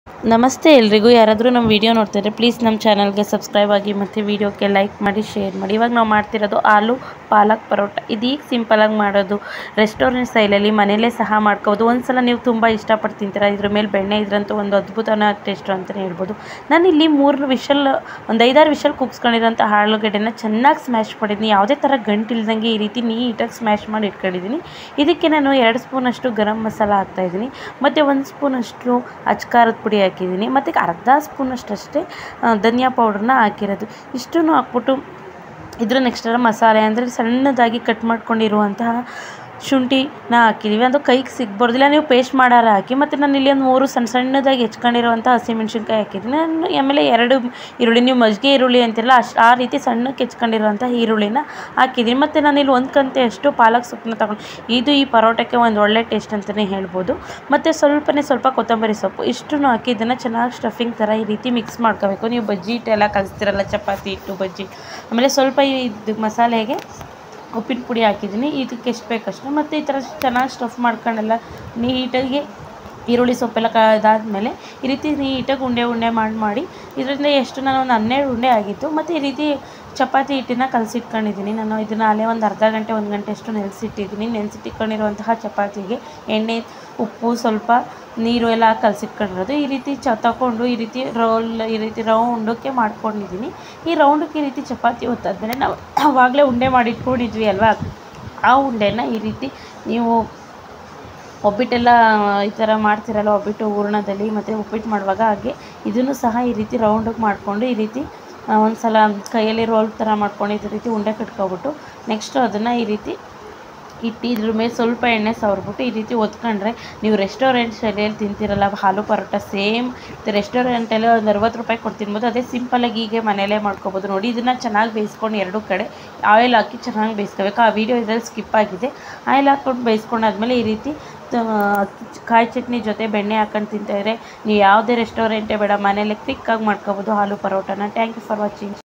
ನಮಸ್ತೆ ಎಲ್ರಿಗೂ ಯಾರಾದರೂ ನಮ್ಮ ವಿಡಿಯೋ ನೋಡ್ತಿದ್ರೆ ಪ್ಲೀಸ್ ನಮ್ಮ ಚಾನಲ್ಗೆ ಸಬ್ಸ್ಕ್ರೈಬ್ ಆಗಿ ಮತ್ತು ವಿಡಿಯೋಕ್ಕೆ ಲೈಕ್ ಮಾಡಿ ಶೇರ್ ಮಾಡಿ ಇವಾಗ ನಾವು ಮಾಡ್ತಿರೋದು ಆಲೂ ಪಾಲಕ್ ಪರೋಟ ಇದೀಗ ಸಿಂಪಲಾಗಿ ಮಾಡೋದು ರೆಸ್ಟೋರೆಂಟ್ ಸ್ಟೈಲಲ್ಲಿ ಮನೇಲೇ ಸಹ ಮಾಡ್ಕೋಬೋದು ಒಂದ್ಸಲ ನೀವು ತುಂಬ ಇಷ್ಟಪಟ್ಟು ತಿಂತೀರ ಇದ್ರ ಮೇಲೆ ಬೆಣ್ಣೆ ಇದ್ರಂತೂ ಒಂದು ಅದ್ಭುತನ ಟೇಸ್ಟು ಅಂತಲೇ ಹೇಳ್ಬೋದು ನಾನು ಇಲ್ಲಿ ಮೂರು ವಿಷಲ್ ಒಂದು ಐದಾರು ವಿಷಲ್ ಕುಗ್ಸ್ಕೊಂಡಿರೋಂಥ ಆಲೂಗಡ್ಡೆನ ಚೆನ್ನಾಗಿ ಸ್ಮ್ಯಾಶ್ ಮಾಡಿದ್ದೀನಿ ಯಾವುದೇ ಥರ ಗಂಟಿಲ್ದಂಗೆ ಈ ರೀತಿ ನೀಟಾಗಿ ಸ್ಮ್ಯಾಶ್ ಮಾಡಿ ಇಟ್ಕೊಂಡಿದ್ದೀನಿ ಇದಕ್ಕೆ ನಾನು ಎರಡು ಸ್ಪೂನಷ್ಟು ಗರಂ ಮಸಾಲ ಹಾಕ್ತಾಯಿದ್ದೀನಿ ಮತ್ತು ಒಂದು ಸ್ಪೂನಷ್ಟು ಅಚ್ಕಾರದ ಪುಡಿ ಹಾಕಿದ್ದೀನಿ ಮತ್ತು ಅರ್ಧ ಸ್ಪೂನಷ್ಟಷ್ಟೇ ಧನಿಯಾ ಪೌಡ್ರನ್ನ ಹಾಕಿರೋದು ಇಷ್ಟನ್ನು ಹಾಕ್ಬಿಟ್ಟು ಇದ್ರ ನೆಕ್ಸ್ಟ್ ಮಸಾಲೆ ಅಂದರೆ ಸಣ್ಣದಾಗಿ ಕಟ್ ಮಾಡ್ಕೊಂಡಿರುವಂತಹ ಶುಂಠಿನ ಹಾಕಿದ್ದೀವಿ ಅದು ಕೈಗೆ ಸಿಗ್ಬಾರ್ದಿಲ್ಲ ನೀವು ಪೇಸ್ಟ್ ಮಾಡಾರ ಹಾಕಿ ಮತ್ತು ನಾನು ಇಲ್ಲಿ ಒಂದು ಮೂರು ಸಣ್ಣ ಸಣ್ಣದಾಗಿ ಹೆಚ್ಕೊಂಡಿರುವಂಥ ಹಸಿಮೆಣ್ಸಿನ್ಕಾಯಿ ಹಾಕಿದ್ದೀನಿ ನಾನು ಆಮೇಲೆ ಎರಡು ಈರುಳ್ಳಿ ನೀವು ಮಜ್ಜಿಗೆ ಈರುಳ್ಳಿ ಅಂತಿರಲ್ಲ ಅಷ್ಟು ಆ ರೀತಿ ಸಣ್ಣಕ್ಕೆ ಹೆಚ್ಕೊಂಡಿರುವಂಥ ಈರುಳ್ಳಿನ ಹಾಕಿದ್ದೀನಿ ಮತ್ತು ನಾನು ಇಲ್ಲಿ ಒಂದು ಕಂತೆ ಅಷ್ಟು ಪಾಲಕ್ ಸೊಪ್ಪನ್ನ ತಗೊಂಡು ಇದು ಈ ಪರೋಟಕ್ಕೆ ಒಂದು ಒಳ್ಳೆ ಟೇಸ್ಟ್ ಅಂತಲೇ ಹೇಳ್ಬೋದು ಮತ್ತು ಸ್ವಲ್ಪನೇ ಸ್ವಲ್ಪ ಕೊತ್ತಂಬರಿ ಸೊಪ್ಪು ಇಷ್ಟನ್ನು ಹಾಕಿ ಇದನ್ನು ಚೆನ್ನಾಗಿ ಸ್ಟಫಿಂಗ್ ಥರ ಈ ರೀತಿ ಮಿಕ್ಸ್ ಮಾಡ್ಕೋಬೇಕು ನೀವು ಬಜ್ಜಿ ಹಿಟ್ಟೆಲ್ಲ ಕಲಿಸ್ತಿರಲ್ಲ ಚಪಾತಿ ಹಿಟ್ಟು ಬಜ್ಜಿ ಆಮೇಲೆ ಸ್ವಲ್ಪ ಇದು ಮಸಾಲೆಗೆ ಉಪ್ಪಿನ ಪುಡಿ ಹಾಕಿದ್ದೀನಿ ಇದಕ್ಕೆ ಎಷ್ಟು ಬೇಕಷ್ಟು ಮತ್ತು ಈ ಥರ ಚೆನ್ನಾಗಿ ಸ್ಟಫ್ ಮಾಡ್ಕೊಂಡೆಲ್ಲ ನೀಟಾಗಿ ಈರುಳ್ಳಿ ಸೊಪ್ಪೆಲ್ಲ ಕ ಇದಾದಮೇಲೆ ಈ ರೀತಿ ನೀಟಾಗಿ ಉಂಡೆ ಉಂಡೆ ಮಾಡಿ ಮಾಡಿ ಇದರಿಂದ ಎಷ್ಟು ನಾನು ಒಂದು ಹನ್ನೆರಡು ಉಂಡೆ ಆಗಿತ್ತು ಮತ್ತು ಈ ರೀತಿ ಚಪಾತಿ ಹಿಟ್ಟನ್ನ ಕಲಸಿಟ್ಕೊಂಡಿದ್ದೀನಿ ನಾನು ಇದನ್ನು ಅಲ್ಲೇ ಒಂದು ಅರ್ಧ ಗಂಟೆ ಒಂದು ಗಂಟೆ ಅಷ್ಟು ನೆನೆಸಿಟ್ಟಿದ್ದೀನಿ ನೆನೆಸಿಟ್ಟಿಕೊಂಡಿರುವಂತಹ ಚಪಾತಿಗೆ ಎಣ್ಣೆ ಉಪ್ಪು ಸ್ವಲ್ಪ ನೀರು ಎಲ್ಲ ಹಾಕಿ ಕಲಸಿಟ್ಕೊಂಡಿರೋದು ಈ ರೀತಿ ಚ ತಗೊಂಡು ಈ ರೀತಿ ರೋಲ್ ಈ ರೀತಿ ರೌಂಡಕ್ಕೆ ಮಾಡ್ಕೊಂಡಿದ್ದೀನಿ ಈ ರೌಂಡಕ್ಕೆ ಈ ರೀತಿ ಚಪಾತಿ ಒತ್ತಾದ್ಮೇಲೆ ನಾವು ಆವಾಗಲೇ ಉಂಡೆ ಮಾಡಿ ಇಟ್ಕೊಂಡಿದ್ವಿ ಅಲ್ವಾ ಆ ಉಂಡೆನ ಈ ರೀತಿ ನೀವು ಒಬ್ಬಿಟ್ಟೆಲ್ಲ ಈ ಥರ ಮಾಡ್ತಿರಲ್ಲ ಒಬ್ಬಿಟ್ಟು ಹೂರ್ಣದಲ್ಲಿ ಮತ್ತು ಉಪ್ಪಿಟ್ಟು ಮಾಡುವಾಗ ಹಾಗೆ ಇದನ್ನು ಸಹ ಈ ರೀತಿ ರೌಂಡಗೆ ಮಾಡಿಕೊಂಡು ಈ ರೀತಿ ಒಂದು ಸಲ ಕೈಯಲ್ಲಿ ರೋಲ್ ಥರ ಮಾಡ್ಕೊಂಡು ಈ ರೀತಿ ಉಂಡೆ ಕಟ್ಕೊಬಿಟ್ಟು ನೆಕ್ಸ್ಟು ಅದನ್ನು ಈ ರೀತಿ ಇಟ್ಟು ಇದ್ರ ಮೇಲೆ ಸ್ವಲ್ಪ ಎಣ್ಣೆ ಸವರ್ಬಿಟ್ಟು ಈ ರೀತಿ ಒತ್ಕೊಂಡ್ರೆ ನೀವು ರೆಸ್ಟೋರೆಂಟ್ ಶೈಲಿಯಲ್ಲಿ ತಿಂತಿರಲ್ಲ ಹಾಲು ಪರೋಟ ಸೇಮ್ ರೆಸ್ಟೋರೆಂಟಲ್ಲಿ ಒಂದು ಅರವತ್ತು ರೂಪಾಯಿ ಕೊಟ್ಟು ತಿನ್ಬೋದು ಅದೇ ಸಿಂಪಲಾಗಿ ಹೀಗೆ ಮನೇಲೇ ಮಾಡ್ಕೊಬೋದು ನೋಡಿ ಇದನ್ನು ಚೆನ್ನಾಗಿ ಬೇಯಿಸ್ಕೊಂಡು ಎರಡೂ ಕಡೆ ಆಯಿಲ್ ಹಾಕಿ ಚೆನ್ನಾಗಿ ಬೇಯಿಸ್ಕೋಬೇಕು ಆ ವಿಡಿಯೋ ಇದರಲ್ಲಿ ಸ್ಕಿಪ್ ಆಗಿದೆ ಆಯಿಲ್ ಹಾಕ್ಕೊಂಡು ಬೇಯಿಸ್ಕೊಂಡಾದ್ಮೇಲೆ ಈ ರೀತಿ ಕಾಯಿ ಚಟ್ನಿ ಜೊತೆ ಬೆಣ್ಣೆ ಹಾಕೊಂಡು ತಿಂತಾಯಿದ್ರೆ ನೀವು ಯಾವುದೇ ರೆಸ್ಟೋರೆಂಟೇ ಬೇಡ ಮನೇಲೆ ಕ್ವಿಕ್ಕಾಗಿ ಮಾಡ್ಕೊಬೋದು ಆಲೂ ಪರೋಟನ ಥ್ಯಾಂಕ್ ಯು ಫಾರ್ ವಾಚಿಂಗ್